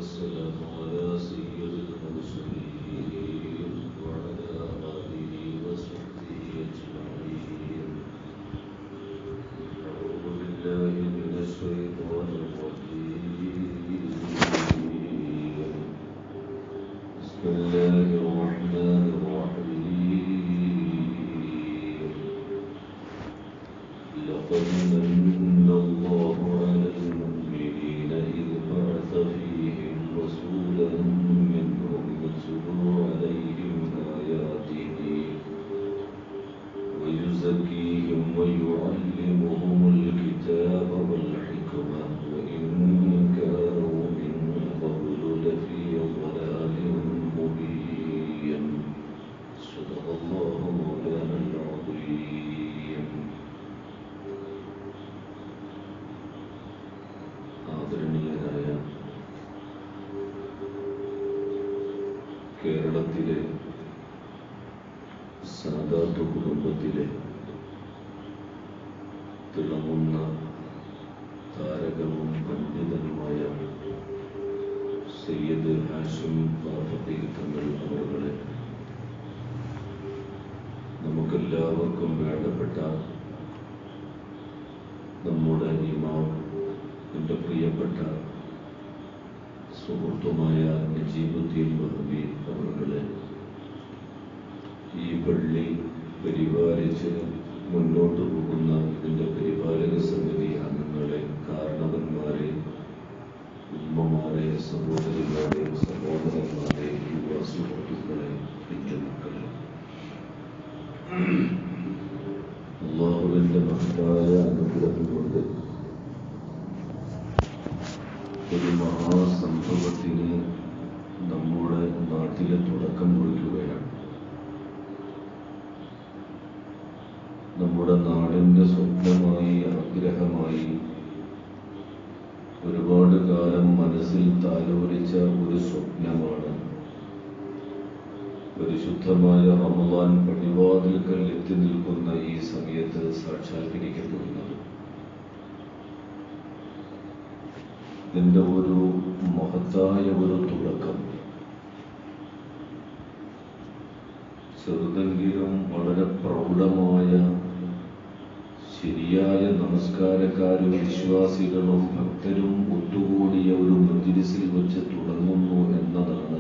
والسلام على سيد المرسلين وعلى آله وصحبه أجمعين أعوذ بالله من الشيطان الرجيم بسم الله الرحمن الرحيم لقد من الله على المؤمنين إذ بعث فيهم رسولا منهم يتلو عليهم آياته ويزكيهم ويعلمهم الكتاب والحكمة وإن كانوا من قبل لفي ضلال مبين صدق الله مولانا العظيم ആദരണീയരായ കേരളത്തിലെ സാദാത്ത് കുടുംബത്തിലെ തിളങ്ങുന്ന താരകവും പണ്ഡിതനുമായ സയ്യദ് ഹാഷിം ബാഫത്തി തങ്ങൾ അവരുടെ നമുക്കെല്ലാവർക്കും വേണ്ടപ്പെട്ട നമ്മുടെ ഇമാം എൻ്റെ പ്രിയപ്പെട്ട സുഹൃത്തുമായ നജീബുദ്ദീൻ ബഹബി അവരുടെ ഈ പള്ളി പരിപാലിച്ച് മുന്നോട്ട് പോകുന്ന ഇതിൻ്റെ പരിപാലക സമിതി അംഗങ്ങളെ കാരണവന്മാരെ ഉമ്മമാരെ സഹോദരിമാരെ സഹോദരന്മാരെ യുവ സുഹൃത്തുക്കളെ പിറ്റുമക്കളെ അള്ളാഹുവിൻ്റെ മഹത്തായ അനുഗ്രഹം കൊണ്ട് ഒരു മഹാസംഭവത്തിന് നമ്മുടെ നാട്ടിലെ തുടക്കം കുറിക്കുകയാണ് നമ്മുടെ നാടിൻ്റെ സ്വപ്നമായി ആഗ്രഹമായി ഒരുപാട് കാലം മനസ്സിൽ താലോലിച്ച ഒരു സ്വപ്നമാണ് പരിശുദ്ധമായ റമദാൻ പടിവാതിൽക്കൽ എത്തി നിൽക്കുന്ന ഈ സമയത്ത് സാക്ഷാത്കരിക്കപ്പെടുന്നത് ഇതിൻ്റെ ഒരു മഹത്തായ ഒരു തുടക്കം ചെറുതെങ്കിലും വളരെ പ്രൗഢമായ ശരിയായ നമസ്കാരക്കാരും വിശ്വാസികളും ഭക്തരും ഒത്തുകൂടിയ ഒരു മജിലിസിൽ വെച്ച് തുടങ്ങുന്നു എന്നതാണ്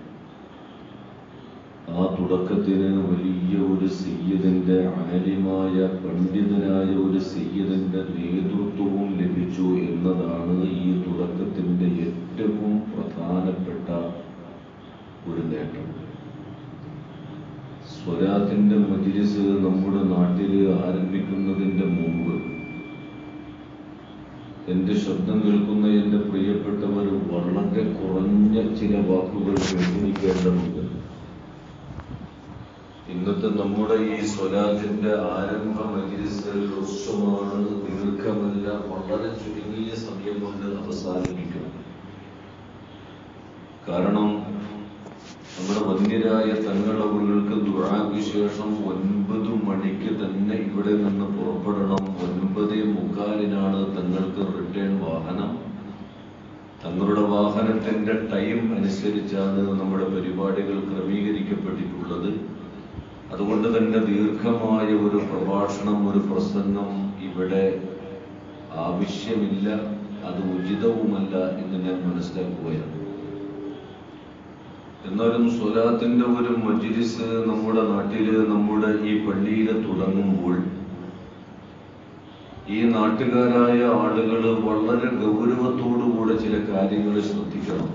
ആ തുടക്കത്തിന് വലിയ ഒരു സയ്യദിന്റെ ആലിമായ പണ്ഡിതനായ ഒരു സയ്യദിന്റെ നേതൃത്വവും ലഭിച്ചു എന്നതാണ് ഈ തുടക്കത്തിന്റെ ഏറ്റവും പ്രധാനപ്പെട്ട ഒരു നേട്ടം സ്വരാത്തിന്റെ മജിലിസ് നമ്മുടെ നാട്ടിൽ ആരംഭിക്കുന്നതിന്റെ മുമ്പ് എന്റെ ശബ്ദം കേൾക്കുന്ന എന്റെ പ്രിയപ്പെട്ടവർ വളരെ കുറഞ്ഞ ചില വാക്കുകൾ കേൾപ്പിക്കേണ്ടതുണ്ട് ഇന്നത്തെ നമ്മുടെ ഈ സ്വലാത്തിന്റെ ആരംഭ മജിലിസ് ഹ്രസ്വമാണ് ദീർഘമല്ല വളരെ ചുരുങ്ങിയ സമയം കൊണ്ട് അവസാനിപ്പിക്കും കാരണം നമ്മുടെ വന്യരായ തങ്ങളവർക്ക് ദുഴാക്ക് ശേഷം ഒൻപത് മണിക്ക് തന്നെ ഇവിടെ നിന്ന് പുറപ്പെടണം ഒൻപതേ മുക്കാലിനാണ് തങ്ങൾക്ക് റിട്ടേൺ വാഹനം തങ്ങളുടെ വാഹനത്തിന്റെ ടൈം അനുസരിച്ചാണ് നമ്മുടെ പരിപാടികൾ ക്രമീകരിക്കപ്പെട്ടിട്ടുള്ളത് അതുകൊണ്ട് തന്നെ ദീർഘമായ ഒരു പ്രഭാഷണം ഒരു പ്രസംഗം ഇവിടെ ആവശ്യമില്ല അത് ഉചിതവുമല്ല എന്ന് ഞാൻ മനസ്സിലാക്കുകയാണ് എന്നാലും സ്വലാത്തിന്റെ ഒരു മജിലിസ് നമ്മുടെ നാട്ടില് നമ്മുടെ ഈ പള്ളിയിൽ തുടങ്ങുമ്പോൾ ഈ നാട്ടുകാരായ ആളുകൾ വളരെ ഗൗരവത്തോടുകൂടെ ചില കാര്യങ്ങൾ ശ്രദ്ധിക്കണം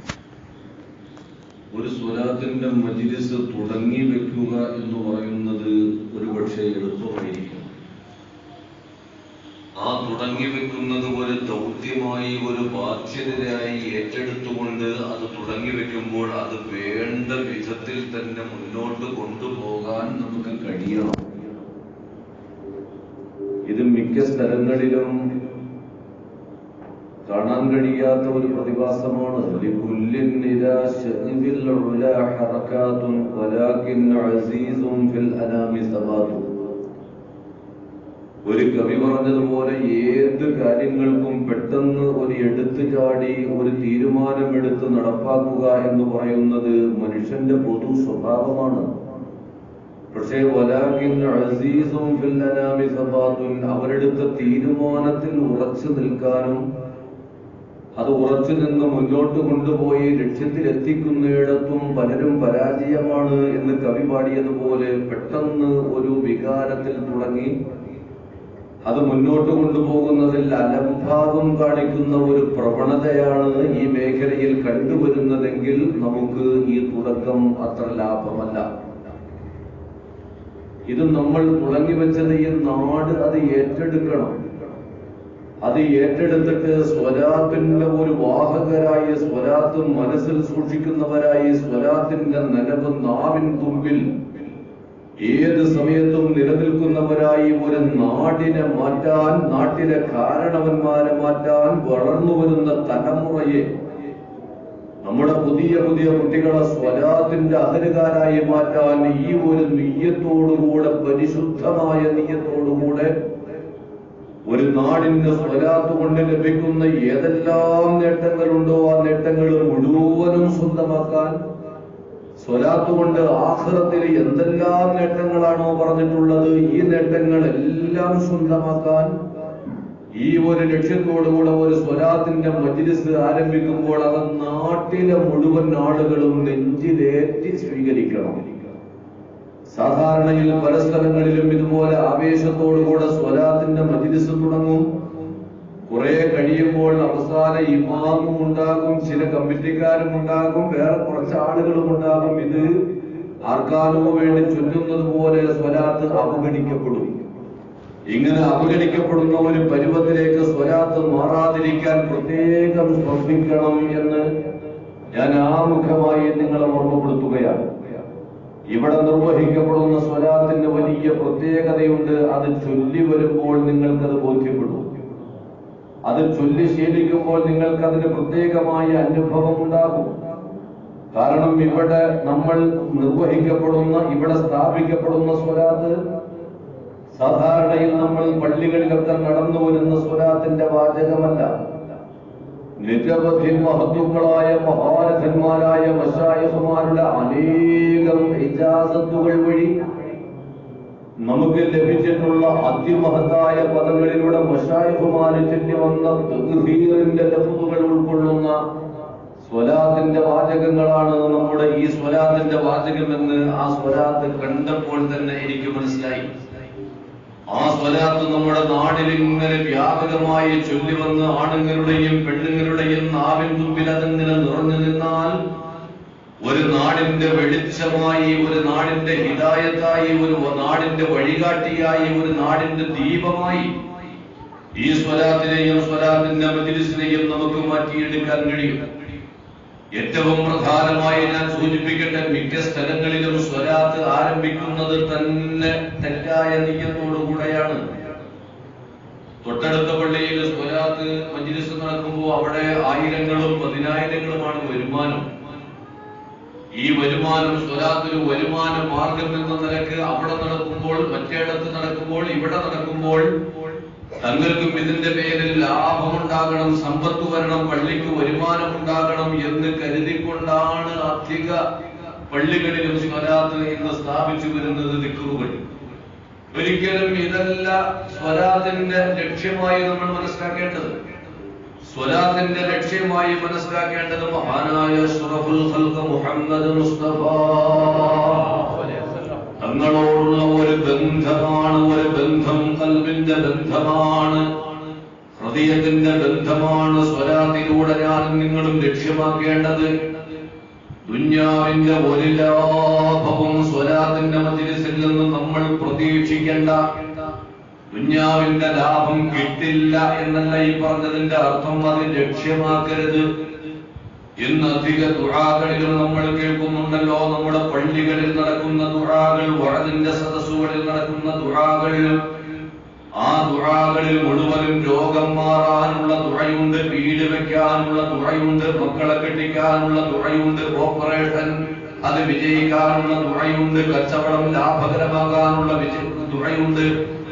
ഒരു സ്വലാത്തിന്റെ മജിലിസ് തുടങ്ങി വെക്കുക എന്ന് പറയുന്നത് ഒരുപക്ഷെ എളുപ്പമായിരിക്കും ആ തുടങ്ങി വെക്കുന്നത് ഒരു ദൗത്യമായി ഒരു ബാധ്യതയായി ഏറ്റെടുത്തുകൊണ്ട് അത് തുടങ്ങി വെക്കുമ്പോൾ അത് വേണ്ട വിധത്തിൽ തന്നെ മുന്നോട്ട് കൊണ്ടുപോകാൻ നമുക്ക് കഴിയണം ഇത് മിക്ക സ്ഥലങ്ങളിലും കാണാൻ കഴിയാത്ത ഒരു പ്രതിഭാസമാണ് ലികുല്ലിൻ ഇദാ ശഅബിൽ ഉലാ ഹറകാതുൻ വലാകിൻ അസീസും ഫിൽ അനാമി സബാതു ഒരു കവി പറഞ്ഞതുപോലെ ഏത് കാര്യങ്ങൾക്കും പെട്ടെന്ന് ഒരു എടുത്തു ചാടി ഒരു തീരുമാനമെടുത്ത് നടപ്പാക്കുക എന്ന് പറയുന്നത് മനുഷ്യന്റെ പൊതു സ്വഭാവമാണ് പക്ഷേ വലാകിൻ അസീസും ഫിൽ അനാമി സബാത്തുൻ അവരെടുത്ത തീരുമാനത്തിൽ ഉറച്ചു നിൽക്കാനും അത് ഉറച്ചു നിന്ന് മുന്നോട്ട് കൊണ്ടുപോയി ലക്ഷ്യത്തിലെത്തിക്കുന്നിടത്തും പലരും പരാജയമാണ് എന്ന് കവി പാടിയതുപോലെ പെട്ടെന്ന് ഒരു വികാരത്തിൽ തുടങ്ങി അത് മുന്നോട്ട് കൊണ്ടുപോകുന്നതിൽ അലംഭാവം കാണിക്കുന്ന ഒരു പ്രവണതയാണ് ഈ മേഖലയിൽ കണ്ടുവരുന്നതെങ്കിൽ നമുക്ക് ഈ തുടക്കം അത്ര ലാഭമല്ല ഇത് നമ്മൾ തുടങ്ങി വെച്ചത് ഈ നാട് അത് ഏറ്റെടുക്കണം അത് ഏറ്റെടുത്തിട്ട് സ്വരാത്തിന്റെ ഒരു വാഹകരായി സ്വരാത്ത് മനസ്സിൽ സൂക്ഷിക്കുന്നവരായി സ്വരാത്തിന്റെ നനവ് നാവിൻ തുമ്പിൽ ഏത് സമയത്തും നിലനിൽക്കുന്നവരായി ഒരു നാടിനെ മാറ്റാൻ നാട്ടിലെ കാരണവന്മാരെ മാറ്റാൻ വളർന്നു വരുന്ന തലമുറയെ നമ്മുടെ പുതിയ പുതിയ കുട്ടികളെ സ്വരാത്തിന്റെ അഹരുകാരായി മാറ്റാൻ ഈ ഒരു നെയ്യത്തോടുകൂടെ പരിശുദ്ധമായ നെയ്യത്തോടുകൂടെ ഒരു നാടിന്റെ സ്വലാത്ത് കൊണ്ട് ലഭിക്കുന്ന ഏതെല്ലാം നേട്ടങ്ങളുണ്ടോ ആ നേട്ടങ്ങൾ മുഴുവനും സ്വന്തമാക്കാൻ സ്വലാത്ത് കൊണ്ട് ആഹ്റത്തിൽ എന്തെല്ലാം നേട്ടങ്ങളാണോ പറഞ്ഞിട്ടുള്ളത് ഈ നേട്ടങ്ങളെല്ലാം സ്വന്തമാക്കാൻ ഈ ഒരു ലക്ഷ്യത്തോടുകൂടെ ഒരു സ്വലാത്തിന്റെ മജ്ലിസ് ആരംഭിക്കുമ്പോൾ അത് നാട്ടിലെ മുഴുവൻ ആളുകളും നെഞ്ചിലേറ്റി സ്വീകരിക്കണം സാധാരണയിൽ പല സ്ഥലങ്ങളിലും ഇതുപോലെ ആവേശത്തോടുകൂടെ സ്വലാത്തിന്റെ മജ്ലിസ് തുടങ്ങും കുറെ കഴിയുമ്പോൾ അവസാന ഇമാമും ഉണ്ടാകും ചില കമ്മിറ്റിക്കാരും ഉണ്ടാകും വേറെ കുറച്ച് ആളുകളും ഉണ്ടാകും ഇത് ആർക്കാനോ വേണ്ടി ചൊല്ലുന്നത് പോലെ സ്വലാത്ത് അവഗണിക്കപ്പെടും ഇങ്ങനെ അവഗണിക്കപ്പെടുന്ന ഒരു പരുവത്തിലേക്ക് സ്വലാത്ത് മാറാതിരിക്കാൻ പ്രത്യേകം ശ്രദ്ധിക്കണം എന്ന് ഞാൻ ആമുഖമായി നിങ്ങളെ ഓർമ്മപ്പെടുത്തുകയാണ് ഇവിടെ നിർവഹിക്കപ്പെടുന്ന സ്വലാത്തിന് വലിയ പ്രത്യേകതയുണ്ട് അത് ചൊല്ലി വരുമ്പോൾ നിങ്ങൾക്കത് ബോധ്യപ്പെടും അത് ചൊല്ലി ശീലിക്കുമ്പോൾ നിങ്ങൾക്ക് അതിന് പ്രത്യേകമായ അനുഭവം ഉണ്ടാകും കാരണം ഇവിടെ നമ്മൾ നിർവഹിക്കപ്പെടുന്ന ഇവിടെ സ്ഥാപിക്കപ്പെടുന്ന സ്വലാത്ത് സാധാരണയിൽ നമ്മൾ പള്ളികളിലൊക്കെ നടന്നു വരുന്ന സ്വലാത്തിന്റെ വാചകമല്ല നിരവധി മഹത്വങ്ങളായ മഹാരഥന്മാരായ മഷായഹുമാരുടെ അനേകം ഇജാസത്തുകൾ വഴി നമുക്ക് ലഭിച്ചിട്ടുള്ള അതിമഹത്തായ പദങ്ങളിലൂടെ മഷായഹുമാര് ചൊല്ലി വന്ന തഹ്ദീറിന്റെ ലഫ്ലുകൾ ഉൾക്കൊള്ളുന്ന സ്വലാത്തിന്റെ വാചകങ്ങളാണ് നമ്മുടെ ഈ സ്വലാത്തിന്റെ വാചകമെന്ന് ആ സ്വലാത്ത് കണ്ടപ്പോൾ തന്നെ എനിക്ക് മനസ്സിലായി ആ സ്വലാത്ത് നമ്മുടെ നാടിൽ ഇങ്ങനെ വ്യാപകമായി ചൊല്ലി വന്ന് ആണുങ്ങളുടെയും പെണ്ണുങ്ങളുടെയും നാവിൻ തുമ്പിൽ അതിങ്ങനെ നിറഞ്ഞു നിന്നാൽ ഒരു നാടിന്റെ വെളിച്ചമായി ഒരു നാടിന്റെ ഹിതായത്തായി ഒരു നാടിന്റെ വഴികാട്ടിയായി ഒരു നാടിന്റെ ദീപമായി ഈ സ്വലാത്തിനെയും സ്വലാത്തിന്റെ മജിലിസിനെയും നമുക്ക് മാറ്റിയെടുക്കാൻ കഴിയും ഏറ്റവും പ്രധാനമായി ഞാൻ സൂചിപ്പിക്കട്ടെ മിക്ക സ്ഥലങ്ങളിലും സ്വലാത്ത് ആരംഭിക്കുന്നത് തന്നെ തെറ്റായ നീയത്തോടുകൂടെയാണ് തൊട്ടടുത്ത പള്ളിയിൽ സ്വലാത്ത് മജ്ലിസ് നടക്കുമ്പോൾ അവിടെ ആയിരങ്ങളും പതിനായിരങ്ങളുമാണ് വരുമാനം ഈ വരുമാനം സ്വലാത്തൊരു വരുമാന മാർഗം എന്ന നിലക്ക് അവിടെ നടക്കുമ്പോൾ മറ്റേടത്ത് നടക്കുമ്പോൾ ഇവിടെ നടക്കുമ്പോൾ തങ്ങൾക്കും ഇതിന്റെ പേരിൽ ലാഭമുണ്ടാകണം സമ്പത്ത് വരണം പള്ളിക്ക് വരുമാനം ഉണ്ടാകണം എന്ന് കരുതിക്കൊണ്ടാണ് അധിക പള്ളികളിലും സ്വലാത്ത് ഇന്ന് സ്ഥാപിച്ചു വരുന്നത് ദിക്കുറുകൾ ഒരിക്കലും ഇതല്ല സ്വലാത്തിന്റെ ലക്ഷ്യമായി നമ്മൾ മനസ്സിലാക്കേണ്ടത് സ്വലാത്തിന്റെ ലക്ഷ്യമായി മനസ്സിലാക്കേണ്ടത് മഹാനായ അഷ്റഫുൽ ഖൽഖ് മുഹമ്മദ് മുസ്തഫ തങ്ങളോടുള്ള ഒരു ബന്ധമാണ് ഒരു ബന്ധം കൽബിന്റെ ബന്ധമാണ് ഹൃദയത്തിന്റെ ബന്ധമാണ് സ്വലാത്തിലൂടെ ഞാനും നിങ്ങളും ലക്ഷ്യമാക്കേണ്ടത് ദുന്യാവിന്റെ ഒരു ലാഭവും സ്വലാത്തിന്റെ മജിലിസിൽ നിന്ന് നമ്മൾ പ്രതീക്ഷിക്കേണ്ട ദുന്യാവിന്റെ ലാഭം കിട്ടില്ല എന്നല്ല ഈ പറഞ്ഞതിന്റെ അർത്ഥം അത് ലക്ഷ്യമാക്കരുത് ഇന്ന് അധിക ദുഴാകളിലും നമ്മൾ കേൾക്കുന്നുണ്ടല്ലോ നമ്മുടെ പള്ളികളിൽ നടക്കുന്ന ദുഴാകൾ വഴതിന്റെ സദസ്സുകളിൽ നടക്കുന്ന ദുഴാകൾ ആ ദുഴാകളിൽ മുഴുവനും രോഗം മാറാനുള്ള തുഴയുണ്ട് വീട് വെക്കാനുള്ള തുഴയുണ്ട് മക്കളെ കെട്ടിക്കാനുള്ള തുഴയുണ്ട് ഓപ്പറേഷൻ അത് വിജയിക്കാനുള്ള തുഴയുണ്ട് കച്ചവടം ലാഭകരമാകാനുള്ള വിജയ തുഴയുണ്ട്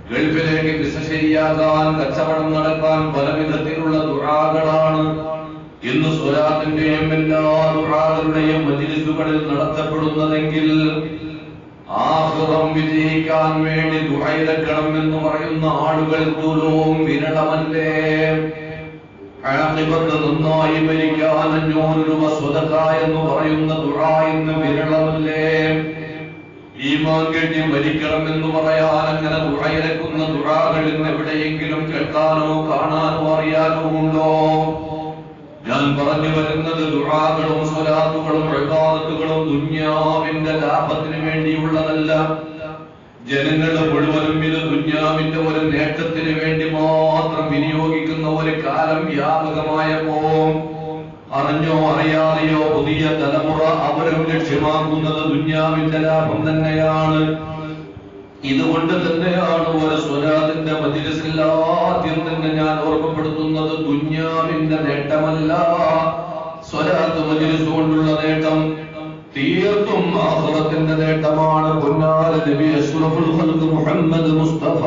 ഗൾഫിലേക്ക് വിസ ശരിയാകാൻ കച്ചവടം നടക്കാൻ പല വിധത്തിലുള്ള ദുരാകളാണ് ഇന്ന് സ്വലാത്തിന്റെയും എല്ലാ ദുരാകളുടെയും മജിലിസുകളിൽ നടത്തപ്പെടുന്നതെങ്കിൽ ആഹ്റം വിജയിക്കാൻ വേണ്ടി ദുഹൈലക്കണം എന്ന് പറയുന്ന ആളുകൾ ദൂരവും വിരളമല്ലേ ആഖിബത്ത് നന്നായി മരിക്കാൻ അഞ്ഞൂറ് രൂപ സ്വതക്ക എന്ന് പറയുന്ന ദുആ ഇന്ന് വിരളമല്ലേ ഈമാൻ കെട്ടി മരിക്കണം എന്ന് പറയാൻ അങ്ങനെ ദുഴയിരക്കുന്ന ദുഴാകൾ ഇന്ന് എവിടെയെങ്കിലും കേൾക്കാനോ കാണാനോ അറിയാനോ ഉണ്ടോ ഞാൻ പറഞ്ഞു വരുന്നത് ദുഴാകളും സ്വലാത്തുകളും ഇബാദത്തുകളും ദുന്യാവിന്റെ ലാഭത്തിന് വേണ്ടിയുള്ളതല്ല ജനങ്ങളുടെ മുഴുവനും ഇത് ദുന്യാവിന്റെ ഒരു നേട്ടത്തിന് വേണ്ടി മാത്രം വിനിയോഗിക്കുന്ന ഒരു കാലം വ്യാപകമായപ്പോ അറിഞ്ഞോ അറിയാതെയോ പുതിയ തലമുറ അവരും ലക്ഷ്യമാക്കുന്നത് ദുന്യാവിന്റെ ലാഭം തന്നെയാണ് ഇതുകൊണ്ട് തന്നെയാണ് ഒരു സ്വരാതിന്റെ മജിലിസിൽ ആദ്യം തന്നെ ഞാൻ ഓർമ്മപ്പെടുത്തുന്നത് ദുന്യാവിന്റെ നേട്ടമല്ല സ്വരാത്ത് മജിലിസ് കൊണ്ടുള്ള നേട്ടം തീർത്തും ആഹ്റത്തിന്റെ നേട്ടമാണ് പൊന്നാല നബി അഷ്റഫുൽ ഖൽഖ് മുഹമ്മദ് മുസ്തഫ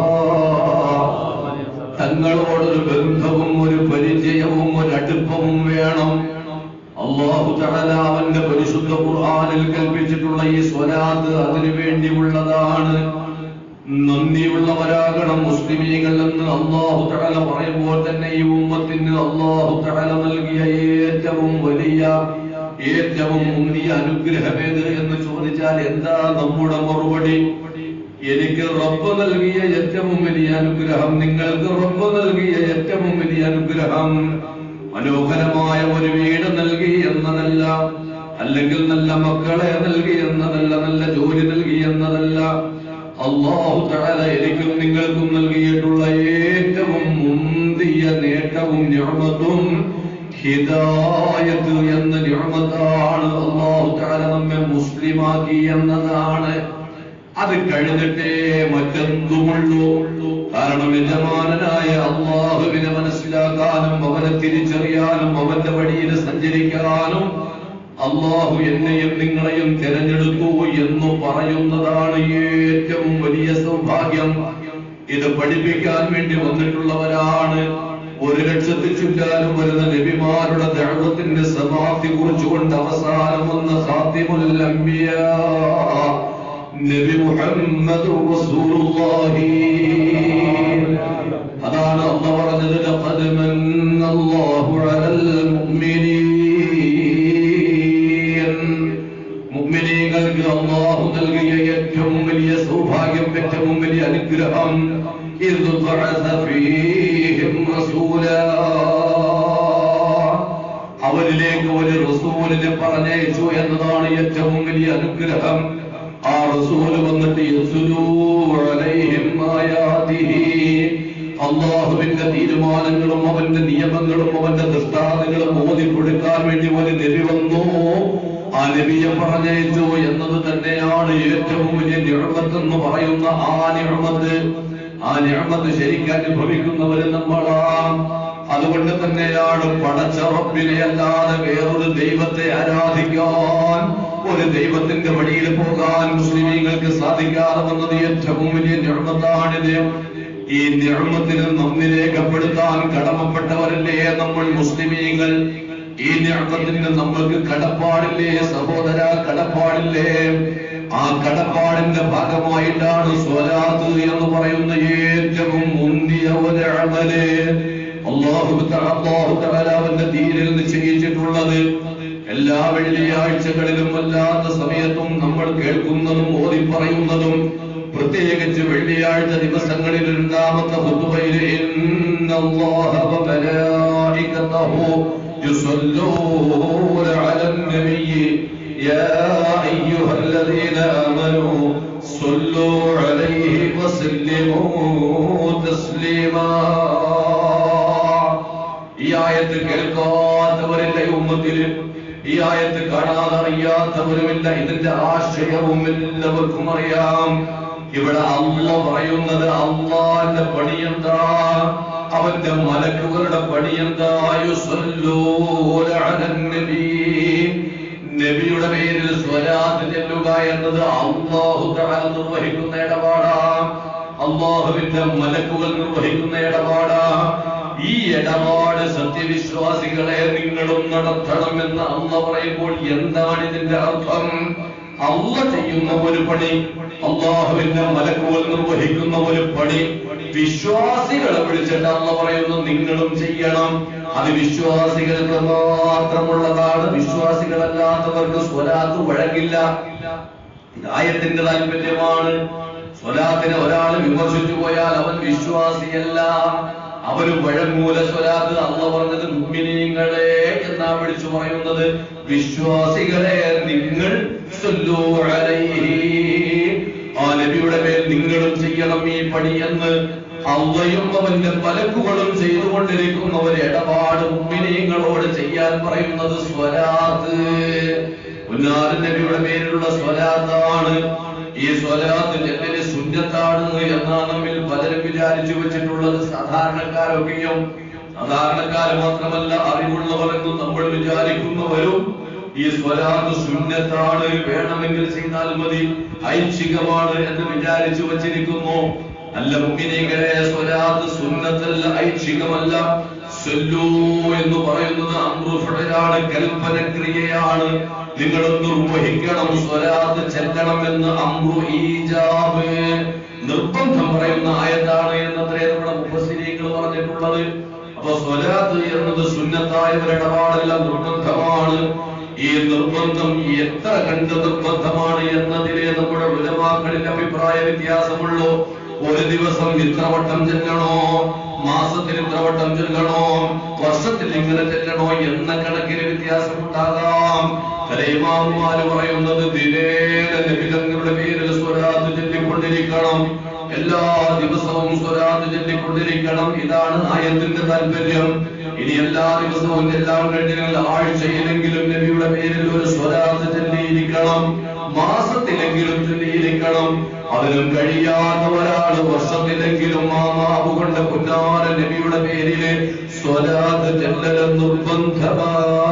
തങ്ങളോടൊരു ബന്ധവും ഒരു പരിചയവും ഒരു അടുപ്പവും വേണം അള്ളാഹു തആല അവന്റെ പരിശുദ്ധ ഖുർആനിൽ കൽപ്പിച്ചിട്ടുള്ള ഈ സ്വലാത്ത് അതിനു വേണ്ടിയുള്ളതാണ് നന്ദിയുള്ളവരാകണം മുസ്ലിമീങ്ങൾ എന്ന് അള്ളാഹു തആല പറയുമ്പോൾ തന്നെ ഈ ഉമ്മത്തിന് അള്ളാഹു തആല നൽകിയ ഏറ്റവും വലിയ ഏറ്റവും മുന്തിയ അനുഗ്രഹമേത് എന്ന് ചോദിച്ചാൽ എന്താ നമ്മുടെ മറുപടി എനിക്ക് റബ്ബ് നൽകിയ ഏറ്റവും വലിയ അനുഗ്രഹം നിങ്ങൾക്ക് റബ്ബ് നൽകിയ ഏറ്റവും വലിയ അനുഗ്രഹം മനോഹരമായ ഒരു വീട് നൽകി എന്നതല്ല അല്ലെങ്കിൽ നല്ല മക്കളെ നൽകി എന്നതല്ല നല്ല ജോലി നൽകി എന്നതല്ല അള്ളാഹു തആല എനിക്കും നിങ്ങൾക്കും നൽകിയിട്ടുള്ള ഏറ്റവും മുന്തിയ നേട്ടവും നിഅമത്തും ഹിദായത്ത് എന്ന നിഅമത്താണ് അള്ളാഹു തആല നമ്മെ മുസ്ലിമാക്കി എന്നതാണ് അത് കഴിഞ്ഞിട്ടേ മറ്റെന്തുമുള്ളൂ കാരണം യജമാനനായ അള്ളാഹുവിനെ മനസ്സിലാക്കാനും അവനെ തിരിച്ചറിയാനും അവന്റെ വഴിയിൽ സഞ്ചരിക്കാനും അള്ളാഹു എന്നെയും നിങ്ങളെയും തിരഞ്ഞെടുത്തു എന്ന് പറയുന്നതാണ് ഏറ്റവും വലിയ സൗഭാഗ്യം ഇത് പഠിപ്പിക്കാൻ വേണ്ടി വന്നിട്ടുള്ളവരാണ് ഒരു ലക്ഷത്തിൽ ചുറ്റാലും വരുന്ന നബിമാരുടെ ദൈവത്തിന്റെ സമാപ്തി കുറിച്ചുകൊണ്ട് അവസാനം വന്ന സാധ്യമുൽ അംബിയ നബി മുഹമ്മദ് റസൂലുള്ളാഹി അതാണ് അല്ല പറഞ്ഞത് ലഖദ് മന്നല്ലാഹു അലൽ മുഅ്മിനീൻ മുഅ്മിനീങ്ങൾക്ക് അല്ലാഹു നൽകിയ ഏറ്റവും വലിയ സൗഭാഗ്യം ഏറ്റവും വലിയ അനുഗ്രഹം ഇദ് ബഅസ ഫീഹിം റസൂലാ അവരിലേക്ക് ഒരു റസൂലിനെ പറഞ്ഞയച്ചു എന്നതാണ് ഏറ്റവും വലിയ അനുഗ്രഹം ആ റസൂല് വന്നിട്ട് യസ്ലൂ അലൈഹിം ആയാതിഹി അള്ളാഹുവിന്റെ തീരുമാനങ്ങളും അവന്റെ നിയമങ്ങളും അവന്റെ ദൃഷ്ടാന്തങ്ങളും ഓതി കൊടുക്കാൻ വേണ്ടി ഒരു നബി വന്നു ആ നബിയെ പറഞ്ഞയച്ചു എന്നത് തന്നെയാണ് ഏറ്റവും വലിയ നിഴമത്ത് എന്ന് പറയുന്ന ആ നിഴമത്ത് ആ നിഴമത്ത് ശരിക്കും അനുഭവിക്കുന്നവര് നമ്മളാം അതുകൊണ്ട് തന്നെയാണ് പടച്ച റബ്ബിനെ അല്ലാതെ വേറൊരു ദൈവത്തെ ആരാധിക്കാൻ ഒരു ദൈവത്തിന്റെ വഴിയിൽ പോകാൻ മുസ്ലിമീങ്ങൾക്ക് സാധിക്കാതെ വന്നത് ഏറ്റവും വലിയ നിർമ്മത്താണിത് ഈ നിർമ്മത്തിന് നന്ദി രേഖപ്പെടുത്താൻ കടമപ്പെട്ടവരല്ലേ നമ്മൾ മുസ്ലിമീങ്ങൾ ഈ നിർമ്മത്തിന് നമ്മൾക്ക് കടപ്പാടില്ലേ സഹോദര കടപ്പാടില്ലേ ആ കടപ്പാടിന്റെ ഭാഗമായിട്ടാണ് സ്വലാത്ത് എന്ന് പറയുന്ന ഏറ്റവും മുന്തിയ ഒരു അമല് അള്ളാഹു അള്ളാഹു അവന്റെ തീരിൽ നിശ്ചയിച്ചിട്ടുള്ളത് എല്ലാ വെള്ളിയാഴ്ചകളിലും അല്ലാത്ത സമയത്തും നമ്മൾ കേൾക്കുന്നതും ഓതി പറയുന്നതും പ്രത്യേകിച്ച് വെള്ളിയാഴ്ച ദിവസങ്ങളിൽ രണ്ടാമത്തെ ഹുതുബയിൽ ഇന്നല്ലാഹ വമലായികതഹു യുസല്ലൂന അലൻ നബിയ്യി യാ അയ്യുഹല്ലദീന ആമനൂ സ്വല്ലൂ അലൈഹി വസല്ലിമൂ തസ്ലീമാ ഈ ആയത്ത് കേൾക്കാത്തവരില്ല ഈ ഉമ്മത്തിൽ ഈ ആയത്ത് കാണാതെ അറിയാത്തവരുമില്ല ഇതിന്റെ ആശയവും എല്ലാവർക്കും അറിയാം ഇവിടെ അല്ല പറയുന്നത് അള്ളാന്റെ പണിയെന്താ അവന്റെ മലക്കുകളുടെ പണിയെന്താ യുസല്ലൂന അലൻ നബി നബിയുടെ പേരിൽ സ്വലാത്ത് ചെല്ലുക എന്നത് അള്ളാഹു തആല നിർവഹിക്കുന്ന ഇടപാടാം അള്ളാഹുവിന്റെ മലക്കുകൾ നിർവഹിക്കുന്ന ഇടപാടാ ഈ ഇടപാട് സത്യവിശ്വാസികളെ നിങ്ങളും നടത്തണമെന്ന് അമ്മ പറയുമ്പോൾ എന്താണ് ഇതിന്റെ അർത്ഥം അള്ള ചെയ്യുന്ന ഒരു പണി അള്ളാഹുവിന്റെ മലക്കുകൾ നിർവഹിക്കുന്ന ഒരു പണി വിശ്വാസികളെ വിളിച്ചിട്ട് അള്ള പറയുന്നു നിങ്ങളും ചെയ്യണം അത് വിശ്വാസികൾക്ക് മാത്രമുള്ളതാണ് വിശ്വാസികളല്ലാത്തവർക്ക് സ്വലാത്ത് വഴങ്ങില്ല ഇതായത്തിന്റെ താല്പര്യമാണ് സ്വലാത്തിനെ ഒരാൾ വിമർശിച്ചു പോയാൽ അവൻ വിശ്വാസിയല്ല അവന് വഴങ്ങൂല സ്വലാത്ത് അള്ള പറഞ്ഞത് മുമ്മിനീങ്ങളെ എന്നാ വിളിച്ചു പറയുന്നത് വിശ്വാസികളെ നിങ്ങൾ സ്വല്ലൂ അലൈഹി. ആ നബിയുടെ മേൽ നിങ്ങളും ചെയ്യണം ഈ പണി എന്ന് അള്ളയും അവന്റെ പലക്കുകളും ചെയ്തുകൊണ്ടിരിക്കുന്ന ഒരു ഇടപാട് മുമ്മിനീങ്ങളോട് ചെയ്യാൻ പറയുന്നത് സ്വലാത്ത് ഉന്നാരൻ നബിയുടെ പേരിലുള്ള സ്വലാത്താണ് ഈ സ്വലാത്ത് ജനലിന് സുന്നത്താണ് എന്നാ നമ്മിൽ പലരും വിചാരിച്ചു വെച്ചിട്ടുള്ളത് സാധാരണക്കാരൊക്കെയും സാധാരണക്കാര് മാത്രമല്ല അറിവുള്ളവരെന്ന് നമ്മൾ വിചാരിക്കുന്നവരും ഈ സ്വലാത്ത് സുന്നത്താണ് വേണമെങ്കിൽ ചെയ്താൽ മതി ഐച്ഛികമാണ് എന്ന് വിചാരിച്ചു വച്ചിരിക്കുന്നു അല്ല മുമ്പിനെങ്ങനെ സ്വലാത്ത് സുന്നത്തല്ല ഐച്ഛികമല്ല സല്ലൂ എന്ന് പറയുന്നത് അമൃഫിടലാണ് കൽപ്പനക്രിയയാണ് നിങ്ങൾ നിർവഹിക്കണം സ്വലാത്ത് ചെല്ലണം എന്ന് അമ്രു ഈജാബ് നിർബന്ധം പറയുന്ന ആയത്താണ് എന്നത്രേ നമ്മുടെ മുപ്പസ്ഥിരീകൾ പറഞ്ഞിട്ടുള്ളത് അപ്പൊ സ്വലാത്ത് എന്നത് സുന്നത്തായ ഒരു ഇടപാടല്ല നിർബന്ധമാണ് ഈ നിർബന്ധം എത്ര കണ്ട് നിർബന്ധമാണ് എന്നതിലെ നമ്മുടെ ഉലമാക്കളിൽ അഭിപ്രായ വ്യത്യാസമുള്ളൂ ഒരു ദിവസം ഇത്ര വട്ടം ചെല്ലണോ മാസത്തിൽ ഇത്ര വട്ടം ചെല്ലണോ വർഷത്തിൽ ഇങ്ങനെ ചെല്ലണോ എന്ന കണക്കിന് വ്യത്യാസമുണ്ടാകാം കലൈമാമാര് പറയുന്നത് ദിനേന നബിതങ്ങളുടെ പേരിൽ സ്വരാത്ത് ചൊല്ലിക്കൊണ്ടിരിക്കണം എല്ലാ ദിവസവും സ്വരാത്ത് ചൊല്ലിക്കൊണ്ടിരിക്കണം ഇതാണ് ആയത്തിന്റെ താല്പര്യം ഇനി എല്ലാ ദിവസവും എല്ലാം കഴിഞ്ഞാൽ ആഴ്ചയിലെങ്കിലും നബിയുടെ പേരിൽ ഒരു സ്വരാത്ത് ചൊല്ലിയിരിക്കണം മാസത്തിലെങ്കിലും ചൊല്ലിയിരിക്കണം അതിനും കഴിയാത്ത ഒരാൾ വർഷത്തിലെങ്കിലും ആ നാവ് കൊണ്ട് പുന്നാര നബിയുടെ പേരില് സ്വലാത്ത് ചെല്ലലും നിർബന്ധമാ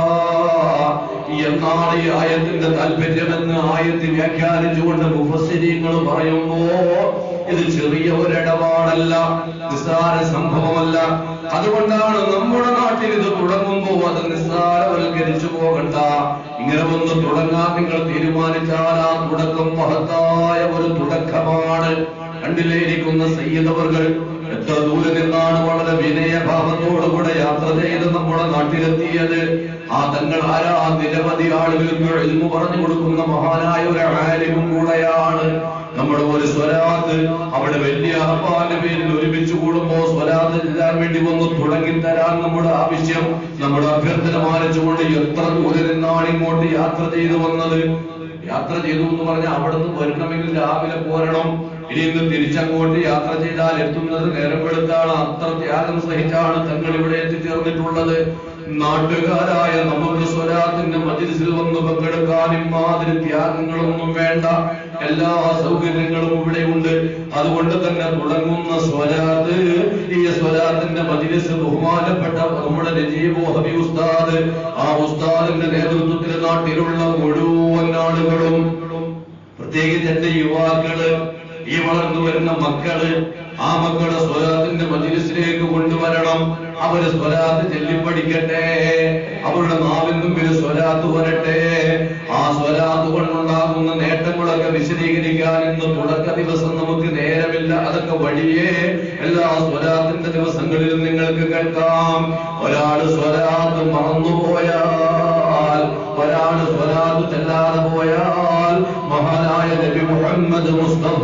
എന്നാണ് ഈ ആയത്തിന്റെ താല്പര്യമെന്ന് ആയത്ത് വ്യാഖ്യാനിച്ചുകൊണ്ട് മുഫസ്സിരീങ്ങൾ പറയുമ്പോ ഇത് ചെറിയ ഒരിടപാടല്ല നിസ്സാര സംഭവമല്ല അതുകൊണ്ടാണ് നമ്മുടെ നാട്ടിൽ ഇത് തുടങ്ങുമ്പോ അത് നിസ്സാരവൽക്കരിച്ചു പോകണ്ട ഇങ്ങനെ ഒന്ന് തുടങ്ങാൻ നിങ്ങൾ തീരുമാനിച്ചാൽ ആ തുടക്കം മഹത്തായ ഒരു തുടക്കമാണ് കണ്ടില്ലേ ഇരിക്കുന്ന സയ്യിദവർകൾ എത്ര ദൂരെ നിന്നാണ് വളരെ വിനയഭാവത്തോടുകൂടെ യാത്ര ചെയ്ത് നമ്മുടെ നാട്ടിലെത്തിയത് ആ തങ്ങൾ ആരാ നിരവധി ആളുകൾക്ക് എഴുന്നു പറഞ്ഞു കൊടുക്കുന്ന മഹാനായ ഒരു ആലിമും കൂടെയാണ് നമ്മുടെ ഒരു സ്വരാത്ത് അവിടെ വലിയ അപ്പാന്റെ പേരിൽ ഒരുമിച്ച് കൂടുമ്പോ സ്വരാത്ത് ചെല്ലാൻ വേണ്ടി ഒന്ന് തുടങ്ങി തരാൻ നമ്മുടെ ആവശ്യം നമ്മുടെ അഭ്യർത്ഥന മാനിച്ചുകൊണ്ട് എത്ര ദൂരെ നിന്നാണ് ഇങ്ങോട്ട് യാത്ര ചെയ്തു വന്നത് യാത്ര ചെയ്തു എന്ന് പറഞ്ഞാൽ അവിടെ നിന്ന് വരണമെങ്കിൽ രാവിലെ പോരണം ഇനി ഇന്ന് തിരിച്ചങ്ങോട്ട് യാത്ര ചെയ്താൽ എത്തുന്നത് നേരം വെളുത്താണ് അത്ര ത്യാഗം സഹിച്ചാണ് തങ്ങൾ ഇവിടെ എത്തിച്ചേർന്നിട്ടുള്ളത് നാട്ടുകാരായ നമുക്ക് സ്വരാത്തിന്റെ മജിലിസിൽ വന്ന് പങ്കെടുക്കാൻ ഇമാതിരി ത്യാഗങ്ങളൊന്നും വേണ്ട എല്ലാ സൗകര്യങ്ങളും ഇവിടെ ഉണ്ട് അതുകൊണ്ട് തന്നെ തുടങ്ങുന്ന സ്വരാത്ത് ഈ സ്വരാത്തിന്റെ മജിലിസ് ബഹുമാനപ്പെട്ട നമ്മുടെ നജീബ് ഹബി ഉസ്താദ് ആ ഉസ്താദിന്റെ നേതൃത്വത്തിൽ നാട്ടിലുള്ള മുഴുവൻ ആളുകളും പ്രത്യേകിച്ച് എന്റെ യുവാക്കള് ഈ വളർന്നു വരുന്ന മക്കള് ആ മക്കളെ സ്വരാത്തിന്റെ മജിലിസിലേക്ക് കൊണ്ടുവരണം അവര് സ്വരാത്ത് ചൊല്ലിപ്പടിക്കട്ടെ അവരുടെ നാവിൻ മുമ്പിൽ സ്വരാത്ത് വരട്ടെ ആ സ്വരാത്ത് കൊണ്ടുണ്ടാകുന്ന നേട്ടങ്ങളൊക്കെ വിശദീകരിക്കാൻ ഇന്ന് തുടക്ക ദിവസം നമുക്ക് നേരമില്ല അതൊക്കെ വഴിയേ എല്ലാ സ്വരാത്തിന്റെ ദിവസങ്ങളിലും നിങ്ങൾക്ക് കേൾക്കാം ഒരാള് സ്വരാത്ത് മറന്നുപോയാൽ ഒരാള് സ്വരാത്ത് ചെല്ലാതെ പോയാൽ മഹാനായ നബി മുഹമ്മദ് മുസ്തഫ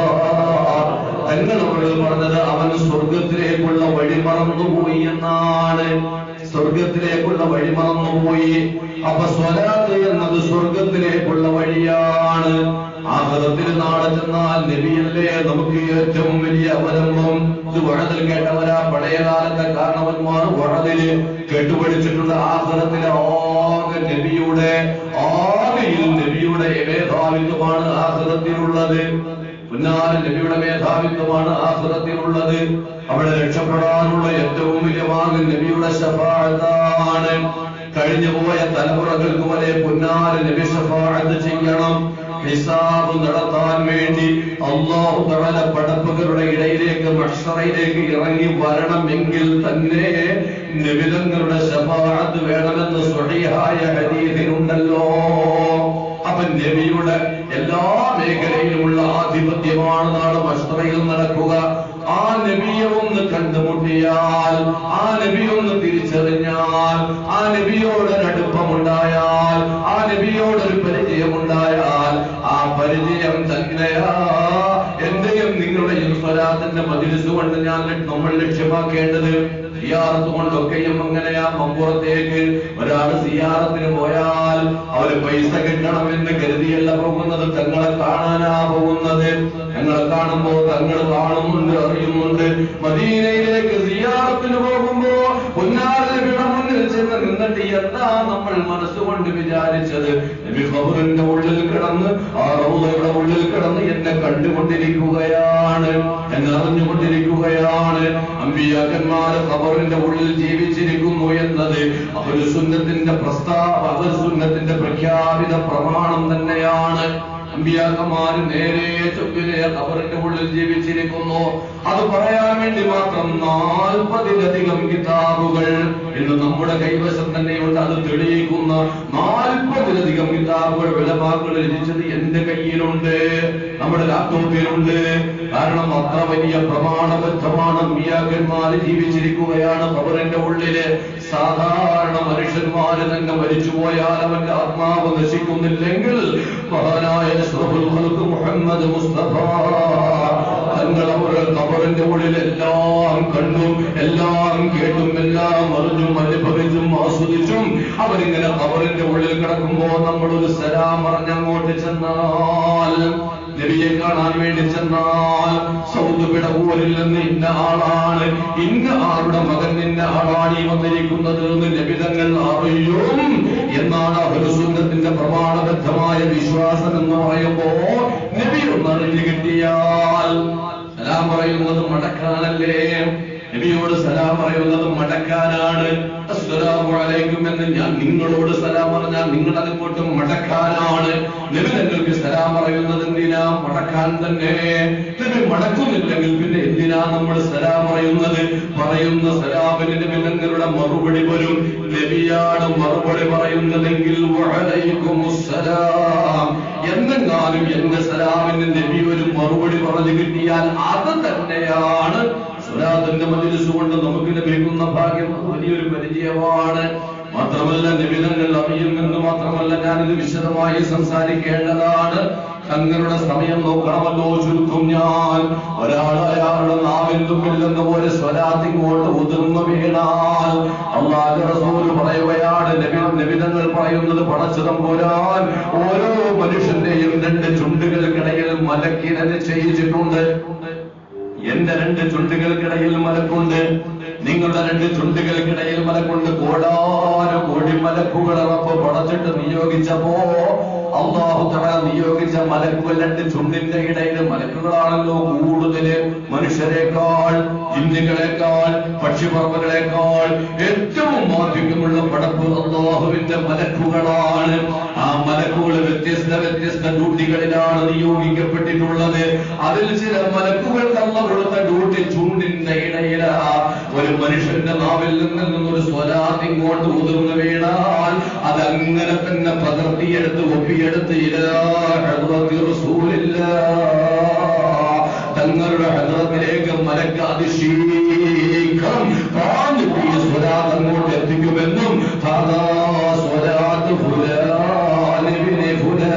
തങ്ങളോട് പറഞ്ഞത് അവൻ സ്വർഗത്തിലേക്കുള്ള വഴി മറന്നുപോയി എന്നാണ് സ്വർഗത്തിലേക്കുള്ള വഴി മറന്നുപോയി അപ്പൊ സ്വലാത്ത് എന്നത് സ്വർഗത്തിലേക്കുള്ള വഴിയാണ് ആഹ്റത്തിൽ നാളെ ചെന്നാൽ നബിയല്ലേ നമുക്ക് ഏറ്റവും വലിയ അവലംബം ഇത് വഴതിൽ കേട്ടവരാ പഴയ കാലത്തെ കാരണവന്മാർ വഴതില് കേട്ടുപഠിച്ചിട്ടുള്ള ആഹ്റത്തിലെ ആകെ നബിയുടെ ആകെയിൽ നബിയുടെ മേധാവിത്വമാണ് ആഹ്റത്തിലുള്ളത് പുന്നാര നബിയുടെ മേധാവിത്വമാണ് ആഹ്റത്തിലുള്ളത് അവിടെ രക്ഷപ്പെടാനുള്ള ഏറ്റവും വലിയ മാർഗം നബിയുടെ ശഫാഴത്താണ് കഴിഞ്ഞു പോയ തലമുറകൾക്ക് വരെ പുന്നാര നബി ശഫാഴത്ത് ചെയ്യണം ഹിസാബ് നടത്താൻ വേണ്ടി അള്ളാഹു തആല പടപ്പുകളുടെ ഇടയിലേക്ക് മഷറയിലേക്ക് ഇറങ്ങി വരണമെങ്കിൽ തന്നെ നിബിതങ്ങളുടെ ശഫാഅത്ത് വേണമെന്ന് സ്വഹീഹായ ഹദീസിലുണ്ടല്ലോ അപ്പൊ നബിയുടെ എല്ലാ മേഖലയിലുമുള്ള ആധിപത്യമാണ് നാളെ മഷറയിൽ നടക്കുക ആ നബിയെ ഒന്ന് കണ്ടുമുട്ടിയാൽ ആ നബി ഒന്ന് തിരിച്ചറിഞ്ഞാൽ ആ നബിയോടൊരു അടുപ്പമുണ്ടായാൽ ആ നബിയോടൊരു പരിചയമുണ്ടായാൽ ആ പരിചയം തന്നെയാ എന്റെയും നിങ്ങളുടെയും സ്വലാത്തിന്റെ മതിലിസ് കൊണ്ട് ഞാൻ നമ്മൾ ലക്ഷ്യമാക്കേണ്ടത് സിയാറത്ത് കൊണ്ടൊക്കെയും അങ്ങനെയാ മമ്പുറത്തേക്ക് ഒരാൾ സിയാറത്തിന് പോയാൽ അവര് പൈസ കിട്ടണമെന്ന് കരുതിയല്ല പോകുന്നത് തങ്ങളെ കാണാനാ പോകുന്നത് ഞങ്ങളെ കാണുമ്പോ തങ്ങൾ കാണുന്നുണ്ട് അറിയുന്നുണ്ട് മദീനയിലേക്ക് സിയാറത്തിന് പോകുമ്പോ പൊന്നാരയുടെ മുന്നിൽ ചെന്ന് നിന്നിട്ട് എന്താ നമ്മൾ മനസ്സുകൊണ്ട് വിചാരിച്ചത് നബി ഖബറിന്റെ ഉള്ളിൽ കിടന്ന് ആ റൗദയുടെ ഉള്ളിൽ കിടന്ന് എന്നെ കണ്ടുകൊണ്ടിരിക്കുകയാണ് എന്നെ അറിഞ്ഞുകൊണ്ടിരിക്കുകയാണ് അമ്പിയാക്കന്മാര് ഖബറിന്റെ ഉള്ളിൽ ജീവിച്ചിരിക്കുന്നു എന്നത് അവർ സുന്നത്തിന്റെ പ്രസ്താവ അവർ സുന്നത്തിന്റെ പ്രഖ്യാപിത പ്രമാണം തന്നെയാണ് അമ്പിയാക്കന്മാര് നേരെ ചൊവ്വിലെ ഖബറിന്റെ ഉള്ളിൽ ജീവിച്ചിരിക്കുന്നു അത് പറയാൻ വേണ്ടി മാത്രം നാൽപ്പതിലധികം കിതാബുകൾ ഇന്ന് നമ്മുടെ കൈവശം തന്നെയുണ്ട് അത് തെളിയിക്കുന്ന നാൽപ്പതിലധികം കിതാബുകൾ വിലമാക്കൾ രചിച്ചത് എന്റെ കയ്യിലുണ്ട് നമ്മുടെ ലാപ്ടോപ്പിലുണ്ട് കാരണം അത്ര വലിയ പ്രമാണബദ്ധമാണ് അമ്പിയാക്കന്മാര് ജീവിച്ചിരിക്കുകയാണ് ഖബറിന്റെ ഉള്ളില് സാധാരണ മനുഷ്യന്മാര് തന്നെ മരിച്ചുപോയാൽ അവന്റെ ആത്മാവ് നശിക്കുന്നില്ലെങ്കിൽ മഹാനായ അഷ്റഫുൽ ഖൽഖ് മുഹമ്മദ് മുസ്തഫ തങ്ങൾ അവരുടെ ഖബറിന്റെ ഉള്ളിൽ എല്ലാം കണ്ടും എല്ലാം കേട്ടും എല്ലാം അറിഞ്ഞും അനുഭവിച്ചും ആസ്വദിച്ചും അവരിങ്ങനെ ഖബറിന്റെ ഉള്ളിൽ കിടക്കുമ്പോ നമ്മളൊരു സലാം പറഞ്ഞങ്ങോട്ട് ചെന്നാൽ നബിയെ കാണാൻ വേണ്ടി ചെന്നാൽ സൗദ് പിടവൂരിൽ നിന്ന് ഇന്ന ആളാണ് ഇന്ന ആളുടെ മകൻ ഇന്ന ആളാണ് ഈ വന്നിരിക്കുന്നത് എന്ന് നബിതങ്ങൾ അറിയും എന്നാണ് അഹുസുന്നത്തിന്റെ പ്രമാണബദ്ധമായ വിശ്വാസം എന്ന് പറയുമ്പോ നബി ഒന്ന് അറിഞ്ഞു കിട്ടിയാൽ സലാം പറയുന്നത് മടക്കാനല്ലേ നബിയോട് സലാം പറയുന്നത് മടക്കാനാണ് അസ്സലാമു അലൈക്കും എന്ന് ഞാൻ നിങ്ങളോട് സലാം പറഞ്ഞാൽ നിങ്ങൾ അതിങ്ങോട്ട് മടക്കാനാണ് നബി നിങ്ങൾക്ക് സലാം പറയുന്നത് എന്തിനാ മടക്കാൻ തന്നെ നബി മടക്കുന്നില്ലെങ്കിൽ പിന്നെ എന്തിനാ നമ്മൾ സലാം പറയുന്നത് പറയുന്ന സലാമിന് നബി നിങ്ങളുടെ മറുപടി വരും നബിയാണ് മറുപടി പറയുന്നതെങ്കിൽ വഅലൈക്കുമുസ്സലാം എന്നെങ്ങാനും എന്റെ സലാമിന് നബി ഒരു മറുപടി പറഞ്ഞു കിട്ടിയാൽ അത് തന്നെയാണ് സ്വലാത്തിന്റെ മജിലിസ് കൊണ്ട് നമുക്ക് ലഭിക്കുന്ന ഭാഗ്യം അത് വലിയൊരു പരിചയമാണ് മാത്രമല്ല നിബിധങ്ങൾ അറിയുമെന്ന് മാത്രമല്ല ഞാനിത് വിശദമായി സംസാരിക്കേണ്ടതാണ് തങ്ങളുടെ സമയം നോക്കണമല്ലോ ചുരുക്കും ഞാൻ ഒരാൾ അയാളുടെ നാവിൽ തുമ്പില്ലെന്ന പോലെ സ്വരാത്തിങ്ങോട്ട് ഉതിർന്നു വീണാൽ അള്ളാഹു റസൂല് പറയുകയാണ് നബി നിബിധങ്ങൾ പറയുന്നത് പടച്ചതം പോരാൻ ഓരോ മനുഷ്യന്റെയും രണ്ട് ചുണ്ടുകൾക്കിടയിൽ മലക്കിനെ നിശ്ചയിച്ചിട്ടുണ്ട് എന്റെ രണ്ട് ചുണ്ടുകൾക്കിടയിൽ മലക്കുണ്ട് നിങ്ങളുടെ രണ്ട് ചുണ്ടുകൾക്കിടയിൽ മലക്കുണ്ട് കോടാന കോടി മലക്കുകളെ റബ്ബ് പടച്ചിട്ട് നിയോഗിച്ചപ്പോ അള്ളാഹു തആല നിയോഗിച്ച മലക്കുകൾ രണ്ട് ചുണ്ടിന്റെ ഇടയിൽ മലക്കുകളാണല്ലോ കൂടുതല് മനുഷ്യരെക്കാൾ ജിന്നുകളെക്കാൾ പക്ഷിപർവകളെക്കാൾ ഏറ്റവും മാധ്യമമുള്ള പടപ്പ് അള്ളാഹുവിന്റെ മലക്കുകളാണ് ആ മലക്കുകൾ വ്യത്യസ്ത വ്യത്യസ്ത ഡ്യൂട്ടികളിലാണ് നിയോഗിക്കപ്പെട്ടിട്ടുള്ളത് അതിൽ ചില മലക്കുകൾക്ക് അല്ല കൊടുത്ത ഡ്യൂട്ടി ചുണ്ടിന്റെ ഇടയിലാ ഒരു മനുഷ്യന്റെ നാവിൽ നിന്നും ഒരു സ്വലാത്തിങ്ങോട്ട് ഉതിർന്നു വീണാൽ അതങ്ങനെ തന്നെ പകർത്തിയെടുത്ത് ഒപ്പിയെടുത്ത് ഇലാ ഹദ്റത്തി റസൂലില്ലാ തങ്ങളുടെ ഹദ്റത്തിലേക്ക് മലക്കാതിശീഘ്രം പാഞ്ഞു ഈ സ്വലാത്ത് അങ്ങോട്ട് എത്തിക്കുമെന്നും ഹാദാ സ്വലാത്ത് ഫുലാൻ ഇബ്നെ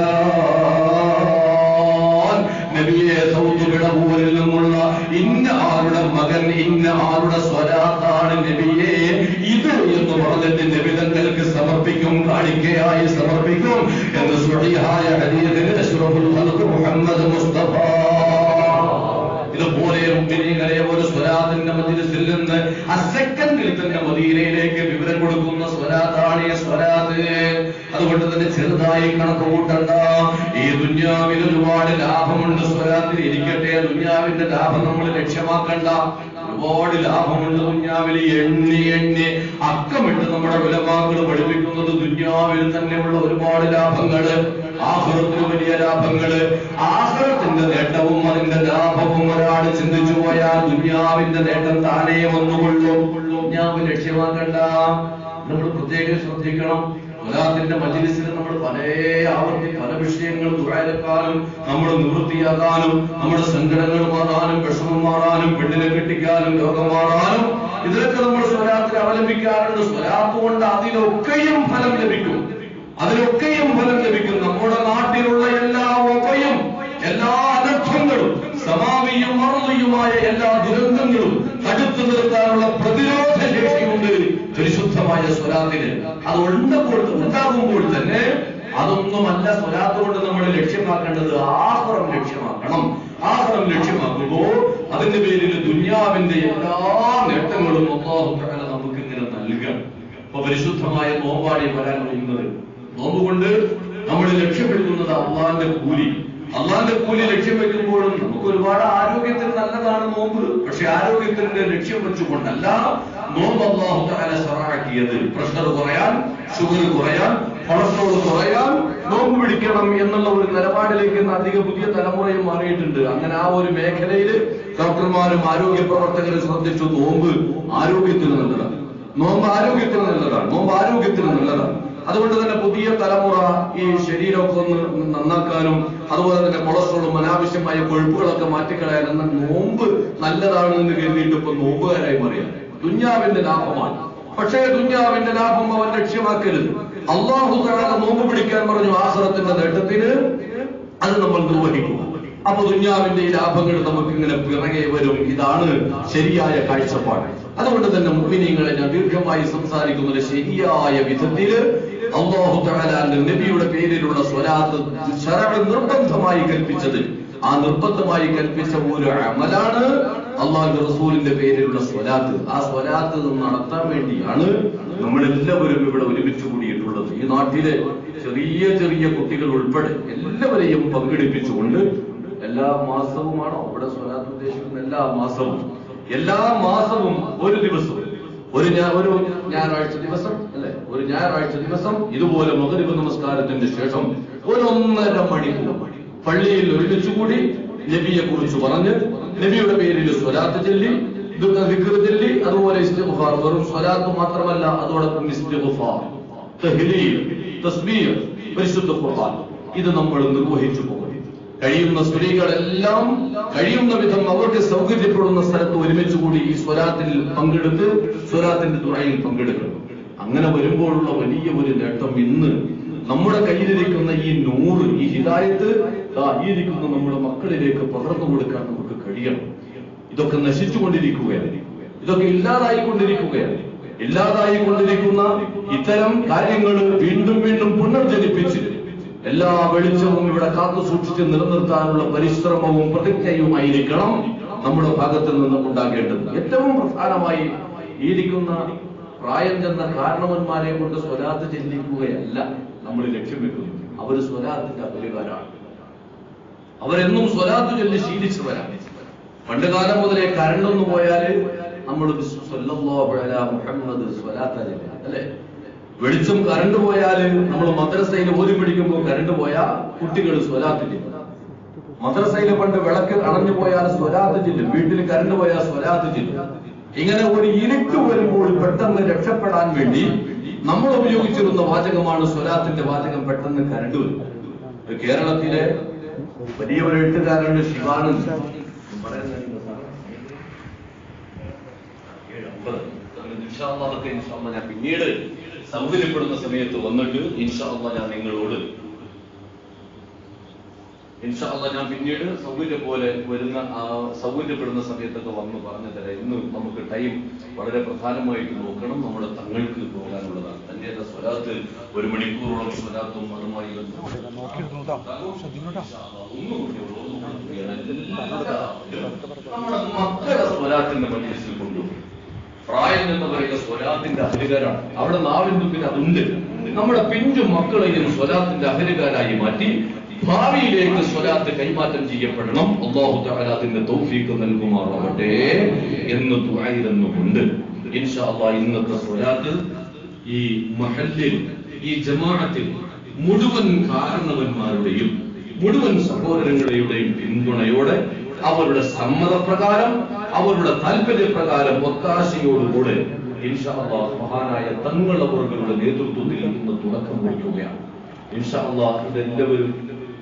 ഫുലാൻ നബിയെ സൗദിയുടെ ഊരിൽ നിന്നുള്ള ഇന്ന ആളുടെ മകൻ ഇന്ന ആളുടെ സ്വലാത്താണ് നബിയെ ഇത് എന്ന് പറഞ്ഞിട്ട് നബിതങ്ങൾക്ക് സമർപ്പിക്കും കാണിക്കയായി സമർപ്പിക്കും എന്ന് സ്വഹീഹായ ഹദീസിൽ അഷ്റഫുൽ ഖൽഖ് മുഹമ്മദ് മുസ്തഫ ഇതുപോലെ മുമ്പിനെ ഒരു സ്വരാത്തിന്റെ മജിലിസിൽ നിന്ന് ആ സെക്കൻഡിൽ തന്നെ മദീനയിലേക്ക് വിവരം കൊടുക്കുന്ന സ്വരാത്താണ് ഈ സ്വരാത്ത് അതുകൊണ്ട് തന്നെ ചെറുതായി കണക്ക് കൂട്ടണ്ട ഈ ദുന്യാവിൽ ഒരുപാട് ലാഭമുണ്ട് സ്വരാത്തിൽ ഇരിക്കട്ടെ ദുന്യാവിന്റെ ലാഭം നമ്മൾ ലക്ഷ്യമാക്കണ്ട ഒരുപാട് ലാഭമുണ്ട് ദുന്യാവിൽ എണ്ണി എണ്ണി അക്കമിട്ട് നമ്മുടെ വിലമാക്കൾ പഠിപ്പിക്കുന്നത് ദുന്യാവിൽ തന്നെയുള്ള ഒരുപാട് ലാഭങ്ങള് ആഹ്റത്തിന് വലിയ ലാഭങ്ങള് ആഹ്റത്തിന്റെ നേട്ടവും അതിന്റെ ലാഭവും ഒരാൾ ചിന്തിച്ചു പോയാൽ ദുന്യാവിന്റെ നേട്ടം താനേ വന്നുകൊള്ളും ദുന്യാവ് ലക്ഷ്യമാക്കണ്ട നമ്മൾ പ്രത്യേകം ശ്രദ്ധിക്കണം സ്വലാത്തിന്റെ മജിലിസിൽ നമ്മൾ പല ആവർത്തി പല വിഷയങ്ങൾ ദുരായക്കാനും നമ്മൾ നിവൃത്തിയാക്കാനും നമ്മുടെ സങ്കടങ്ങൾ മാറാനും വിഷമം മാറാനും പെണ്ണിനെ കെട്ടിക്കാനും രോഗം മാറാനും ഇതിലൊക്കെ നമ്മൾ സ്വലാത്തിൽ അവലംബിക്കാറുണ്ട് സ്വലാത്ത് കൊണ്ട് അതിലൊക്കെയും ഫലം ലഭിക്കും അതിലൊക്കെയും ഫലം ലഭിക്കും നമ്മുടെ നാട്ടിലുള്ള എല്ലാ ഒപ്പയും എല്ലാ അനർത്ഥങ്ങളും സമാവിയും മറുതിയുമായ എല്ലാ ദുരന്തങ്ങളും തടുത്തു നിർത്താനുള്ള പ്രതിരോധ ശേഷിയുണ്ട് പരിശുദ്ധമായ സ്വലാത്തിന് അത് ഉണ്ടപ്പോൾ ഉണ്ടാകുമ്പോൾ തന്നെ അതൊന്നുമല്ല സ്വലാത്ത് കൊണ്ട് നമ്മൾ ലക്ഷ്യമാക്കേണ്ടത് ആഹ്റം ലക്ഷ്യമാക്കണം ആഹ്റം ലക്ഷ്യമാക്കുമ്പോൾ അതിന്റെ പേരിൽ ദുന്യാവിന്റെ എല്ലാ നേട്ടങ്ങളും അള്ളാഹു തആല നമുക്ക് ഇങ്ങനെ നൽകണം അപ്പൊ പരിശുദ്ധമായ നോമ്പാടി വരാൻ കഴിയുന്നത് നോമ്പ് കൊണ്ട് നമ്മൾ ലക്ഷ്യം വെക്കുന്നത് അള്ളാന്റെ കൂലി അള്ളാന്റെ കൂലി ലക്ഷ്യം വെക്കുമ്പോഴും നമുക്ക് ഒരുപാട് ആരോഗ്യത്തിന് നല്ലതാണ് നോമ്പ് പക്ഷെ ആരോഗ്യത്തിന്റെ ലക്ഷ്യം വെച്ചുകൊണ്ടല്ല നോമ്പ് അള്ളാഹു തആല ശറാക്കിയത് പ്രഷർ കുറയാൻ ഷുഗർ കുറയാൻ കൊളസ്ട്രോൾ കുറയാൻ നോമ്പ് പിടിക്കണം എന്നുള്ള ഒരു നിലപാടിലേക്ക് ഇന്ന് അധിക പുതിയ തലമുറയും മാറിയിട്ടുണ്ട് അങ്ങനെ ആ ഒരു മേഖലയിൽ ഡോക്ടർമാരും ആരോഗ്യ പ്രവർത്തകരും ശ്രദ്ധിച്ചു നോമ്പ് ആരോഗ്യത്തിന് നല്ലതാണ് നോമ്പ് ആരോഗ്യത്തിന് നല്ലതാണ് നോമ്പ് ആരോഗ്യത്തിന് നല്ലതാണ് അതുകൊണ്ട് തന്നെ പുതിയ തലമുറ ഈ ശരീരമൊക്കെ ഒന്ന് നന്നാക്കാനും അതുപോലെ തന്നെ കൊളസ്ട്രോളും അനാവശ്യമായ കൊഴുപ്പുകളൊക്കെ മാറ്റിക്കളയാൻ എന്ന നോമ്പ് നല്ലതാണ് എന്ന് കരുതിയിട്ട് ഇപ്പൊ നോമ്പുകാരായി മാറിയാണ് ദുഞ്ഞാവിന്റെ ലാഭമാണ് പക്ഷേ ദുഞ്ഞാവിന്റെ ലാഭം അവൻ ലക്ഷ്യമാക്കരുത് അള്ളാഹു തആല നോമ്പ് പിടിക്കാൻ പറഞ്ഞു ആഹ്റത്തിന്റെ നേട്ടത്തിന് അത് നമ്മൾ നിർവഹിക്കുക അപ്പൊ ദുഞ്ഞാവിന്റെ ഈ ലാഭങ്ങൾ നമുക്ക് ഇങ്ങനെ പിറകെ വരും ഇതാണ് ശരിയായ കാഴ്ചപ്പാട് അതുകൊണ്ട് തന്നെ മുഅ്മിനീങ്ങളെ ഞാൻ ദീർഘമായി സംസാരിക്കുന്നത് ശരിയായ വിധത്തിൽ അള്ളാഹു തആലാന്റെ നബിയുടെ പേരിലുള്ള സ്വലാത്ത് ശരഅ നിർബന്ധമായി കൽപ്പിച്ചത് ആ നിർബന്ധമായി കൽപ്പിച്ച ഒരു അമലാണ് അള്ളാഹു റസൂലിന്റെ പേരിലുള്ള സ്വലാത്ത് ആ സ്വലാത്ത് നടത്താൻ വേണ്ടിയാണ് നമ്മളെല്ലാവരും ഇവിടെ ഒരുമിച്ച് കൂടിയിട്ടുള്ളത് ഈ നാട്ടിലെ ചെറിയ ചെറിയ കുട്ടികൾ ഉൾപ്പെടെ എല്ലാവരെയും പങ്കെടുപ്പിച്ചുകൊണ്ട് എല്ലാ മാസവുമാണോ ഇവിടെ സ്വലാത്ത് ഉദ്ദേശിക്കുന്ന എല്ലാ മാസവും എല്ലാ മാസവും ഒരു ദിവസം ഒരു ഞാ- ഒരു ഞായറാഴ്ച ദിവസം അല്ലെ ഒരു ഞായറാഴ്ച ദിവസം ഇതുപോലെ മകരിവ് നമസ്കാരത്തിന്റെ ശേഷം ഒരു ഒന്നര മണിക്കൂർ പള്ളിയിൽ ഒരുമിച്ചുകൂടി നബിയെ കുറിച്ച് പറഞ്ഞ് നബിയുടെ പേരിൽ സ്വലാത്ത് ചൊല്ലി ദുഃഖ ദിക്ർ ചൊല്ലി അതുപോലെ ഇസ്തിഗ്ഫാർ വെറും സ്വലാത്ത് മാത്രമല്ല അതോടൊപ്പം ഇസ്തിഗ്ഫാർ തഹ്ലീൽ തസ്ബീഹ് പരിശുദ്ധ ഖുർആൻ ഇത് നമ്മൾ നിർവഹിച്ചു പോകും കഴിയുന്ന സ്ത്രീകളെല്ലാം കഴിയുന്ന വിധം അവർക്ക് സൗകര്യപ്പെടുന്ന സ്ഥലത്ത് ഒരുമിച്ച് കൂടി ഈ സ്വലാത്തിൽ പങ്കെടുത്ത് സ്വലാത്തിന്റെ തുറയിൽ പങ്കെടുക്കണം അങ്ങനെ വരുമ്പോഴുള്ള വലിയ ഒരു നേട്ടം ഇന്ന് നമ്മുടെ കയ്യിലിരിക്കുന്ന ഈ നൂറ് ഈ ഹിദായത്ത് ദാ ഈ ഇരിക്കുന്ന നമ്മുടെ മക്കളിലേക്ക് പകർന്നു കൊടുക്കാൻ നമുക്ക് കഴിയണം ഇതൊക്കെ നശിച്ചുകൊണ്ടിരിക്കുകയാണ് ഇതൊക്കെ ഇല്ലാതായിക്കൊണ്ടിരിക്കുകയാണ് ഇല്ലാതായിക്കൊണ്ടിരിക്കുന്ന ഇത്തരം കാര്യങ്ങൾ വീണ്ടും വീണ്ടും പുനർജനിപ്പിച്ച് എല്ലാ വെളിച്ചവും ഇവിടെ കാത്തു സൂക്ഷിച്ച് നിലനിർത്താനുള്ള പരിശ്രമവും പ്രതിജ്ഞയുമായിരിക്കണം നമ്മുടെ ഭാഗത്ത് നിന്ന് ഉണ്ടാകേണ്ടത് ഏറ്റവും പ്രധാനമായി ഈ ഇരിക്കുന്ന പ്രായം ചെന്ന കാരണവന്മാരെ കൊണ്ട് സ്വലാത്ത് ചെല്ലിക്കുകയല്ല നമ്മൾ ലക്ഷ്യം വെക്കുന്നത് അവർ സ്വലാത്തിന്റെ അപരികാരാണ് അവരെന്നും സ്വലാത്ത് ചൊല്ലി ശീലിച്ചവരാണ് പണ്ട് കാലം മുതലേ കരണ്ടൊന്നു പോയാല് നമ്മൾ സ്വല്ലല്ലാഹു അലാ മുഹമ്മദ് സ്വലാത്ത ചൊല്ലുക, അല്ലേ വെളിച്ചം കരണ്ട് പോയാല് നമ്മൾ മദ്രസയിൽ ഓതി പിടിക്കുമ്പോൾ കരണ്ട് പോയാൽ കുട്ടികൾ സ്വലാത്ത് ചൊല്ലും മദ്രസയിൽ പണ്ട് വിളക്ക് അണഞ്ഞു പോയാൽ സ്വലാത്ത് ചെല്ലും വീട്ടിൽ കരണ്ട് പോയാൽ സ്വലാത്ത് ചെല്ലും ഇങ്ങനെ ഒരു ഇരുട്ട് വരുമ്പോൾ പെട്ടെന്ന് രക്ഷപ്പെടാൻ വേണ്ടി നമ്മൾ ഉപയോഗിച്ചിരുന്ന വാചകമാണ് സ്വലാത്തിന്റെ വാചകം പെട്ടെന്ന് കരണ്ട് വരും ഇത് കേരളത്തിലെ വലിയ ഒരു എഴുത്തുകാരനുണ്ട് ശിവാനന്ദ് പറയുന്നത് ഏഴ് അമ്പത്. അതുകൊണ്ട് ഇൻഷാ അല്ലാ അതൊക്കെ ഇൻഷാ അല്ലാ ഞാൻ പിന്നീട് സൗകര്യപ്പെടുന്ന സമയത്ത് വന്നിട്ട് ഇൻഷാ അല്ലാ ഞാൻ നിങ്ങളോട് ഇൻഷാ അല്ലാ ഞാൻ പിന്നീട് സൗകര്യം പോലെ വരുന്ന ആ സൗകര്യപ്പെടുന്ന സമയത്തൊക്കെ വന്ന് പറഞ്ഞു തരാം ഇന്ന് നമുക്ക് ടൈം വളരെ പ്രധാനമായിട്ട് നോക്കണം നമ്മുടെ തങ്ങൾക്ക് പോകാനുള്ളതാണ് തന്നെയല്ല സ്വലാത്ത് ഒരു മണിക്കൂറോളം സ്വലാത്തും അതുമായി ബന്ധപ്പെട്ട് നമ്മുടെ മക്കളെ സ്വലാത്തിന്റെ മധ്യത്തിൽ കൊണ്ടുപോകും പ്രായം എന്ന് പറയുന്ന സ്വലാത്തിന്റെ അഹരികാരാണ് അവിടെ നാവിന്റെ മുമ്പിൽ അതുണ്ട് നമ്മുടെ പിഞ്ചു മക്കളെയും സ്വലാത്തിന്റെ അഹരികാരായി മാറ്റി ഭാവിയിലേക്ക് സ്വലാത്ത് കൈമാറ്റം ചെയ്യപ്പെടണം അള്ളാഹു തആല അതിന്റെ തൗഫീഖ് നൽകുമാറാവട്ടെ എന്ന് ദുആയിരുന്നുകൊണ്ട് ഇൻഷാ അല്ലാഹ് ഇന്നത്തെ സ്വലാത്ത് ഈ മഹല്ലിൽ ഈ ജമാഅത്തിൽ മുഴുവൻ കാരണവന്മാരുടെയും മുഴുവൻ സഹോദരങ്ങളുടെയും പിന്തുണയോടെ അവരുടെ സമ്മതപ്രകാരം അവരുടെ താല്പര്യപ്രകാരം ഒത്താശയോടുകൂടെ ഇൻഷാ അല്ലാഹ് മഹാനായ തങ്ങളവറുകളുടെ നേതൃത്വത്തിൽ ഇന്ന് തുടക്കം കുറിക്കുകയാണ് ഇൻഷാ അല്ലാഹ് ഇതെല്ലാവരും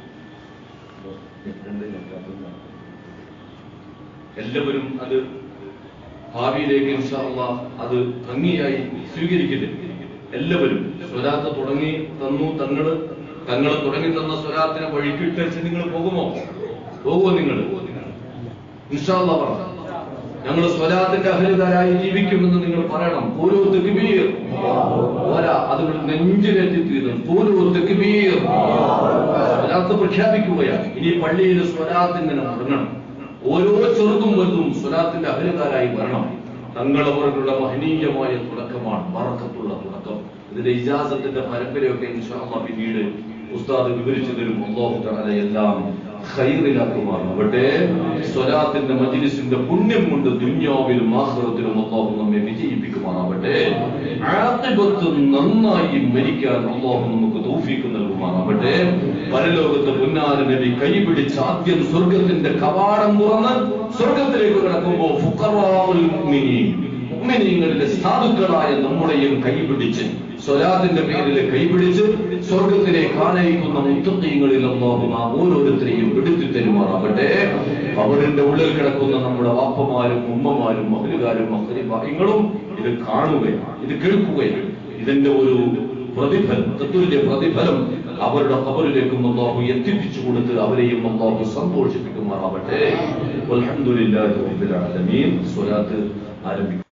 എല്ലാവരും അത് ഭാവിയിലേക്ക് ഇൻഷാ അല്ലാഹ് അത് ഭംഗിയായി സ്വീകരിക്കട്ടെ എല്ലാവരും സ്വരാത്ത് തുടങ്ങി തന്നു തങ്ങള് തങ്ങൾ തുടങ്ങി തന്ന സ്വരാത്തിനെ വഴിക്കിട്ടച്ച് നിങ്ങൾ പോകുമോ പോകുമോ നിങ്ങൾ ഇൻഷാ അല്ലാഹ് പറ ഞങ്ങൾ സ്വലാത്തിന്റെ അഹരിതരായി ജീവിക്കുമെന്ന് നിങ്ങൾ പറയണം ഓരോ തെക്കുബീർ പോരാ അതുകൾ നെഞ്ചിലെത്തി തീരുന്നു ഓരോ തെക്കുബീർ സ്വലാത്ത് പ്രഖ്യാപിക്കുകയാണ് ഇനി പള്ളിയിൽ സ്വലാത്തിങ്ങനെ തുടങ്ങണം ഓരോ ചെറുതും വലുതും സ്വലാത്തിന്റെ അഹരിതാരായി വരണം തങ്ങളവരുടെ മഹനീയമായ തുടക്കമാണ് വറക്കത്തുള്ള തുടക്കം ഇതിന്റെ ഇജാസത്തിന്റെ പരമ്പരയൊക്കെ ഇൻഷാല്ല പിന്നീട് ഉസ്താദ് വിവരിച്ചു തരും അള്ളാഹു തആല എല്ലാം ഖൈറിലാക്കുമാറാവട്ടെ സ്വലാത്തിന്റെ മജ്ലിസിന്റെ പുണ്യം കൊണ്ട് ദുന്യാവിലും ആഖിറത്തിലും അള്ളാഹു നമ്മെ വിജയിപ്പിക്കുമാറാവട്ടെ ആഖിബത്ത് നന്നായി മരിക്കാൻ അള്ളാഹു നമുക്ക് തൗഫീഖ് നൽകുമാറാവട്ടെ പരലോകത്ത് പുന്നാര നബി കൈപിടിച്ച് ആദ്യം സ്വർഗത്തിന്റെ കവാടം തുറന്ന് സ്വർഗത്തിലേക്ക് കിടക്കുമ്പോൾ ഫുഖറാഉൽ മുഅ്മിനീൻ മുഅ്മിനീങ്ങളിലെ സാധുക്കളായ നമ്മളെയും കൈപിടിച്ച് സ്വലാത്തിന്റെ പേരിൽ കൈപിടിച്ച് സ്വർഗത്തിലേക്ക് ആനയിക്കുന്ന മുത്തീങ്ങളിൽ അള്ളാഹു നാം ഓരോരുത്തരെയും പിടിച്ചു തരുമാറാകട്ടെ അവരുടെ ഉള്ളിൽ കിടക്കുന്ന നമ്മുടെ വാപ്പമാരും ഉമ്മമാരും മഹലുകാരും മഹലിഭാഗ്യങ്ങളും ഇത് കാണുകയാണ് ഇത് കേൾക്കുകയാണ് ഇതിന്റെ ഒരു പ്രതിഫലം തത്തുല്യ പ്രതിഫലം അവരുടെ ഖബറിലേക്കും അള്ളാഹു എത്തിപ്പിച്ചു കൊടുത്ത് അവരെയും അള്ളാഹു സന്തോഷിപ്പിക്കുമാറാവട്ടെ അൽഹംദുലില്ലാഹി റബ്ബിൽ ആലമീൻ സ്വലാത്ത് ആരംഭിക്കും